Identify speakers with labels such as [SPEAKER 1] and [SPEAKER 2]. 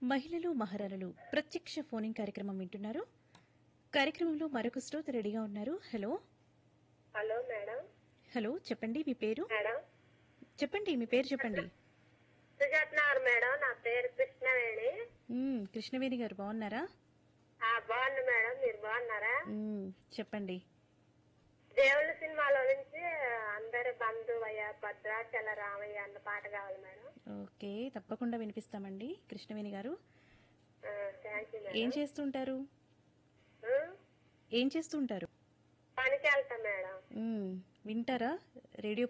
[SPEAKER 1] మహిళలు మహారాణులు ప్రత్యక్ష ఫోనింగ్ కార్యక్రమం వింటున్నారు కార్యక్రమంలో మరొక శ్రోత రెడీగా ఉన్నారు హలో
[SPEAKER 2] హలో మేడం
[SPEAKER 1] హలో చెప్పండి మీ పేరు
[SPEAKER 2] మేడం
[SPEAKER 1] చెప్పండి మీ పేరు చెప్పండి
[SPEAKER 2] సుజాత నగర్ మేడం నా పేరు కృష్ణవేణి
[SPEAKER 1] మ్మ్, కృష్ణవేణి గారు బాగున్నారా
[SPEAKER 2] ఆ బాగున్నా మేడం మీరు బాగున్నారా
[SPEAKER 1] మ్మ్, చెప్పండి
[SPEAKER 2] దేవుళ్ళ సినిమాలో నుంచి అందరి బంధువయ్య భద్రాచల రామయ్య అన్న పాట కావాలి మేడం
[SPEAKER 1] ఓకే తప్పకుండా వినిపిస్తామండి కృష్ణవేణి గారు
[SPEAKER 2] థ్యాంక్ యూ
[SPEAKER 1] ఏం
[SPEAKER 2] మేడం
[SPEAKER 1] చేస్తుంటారు
[SPEAKER 2] ఆ?
[SPEAKER 1] ఏం చేస్తుంటారు
[SPEAKER 2] పనికి వెళ్తా మేడం
[SPEAKER 1] మ్మ్, వింటారా రేడియో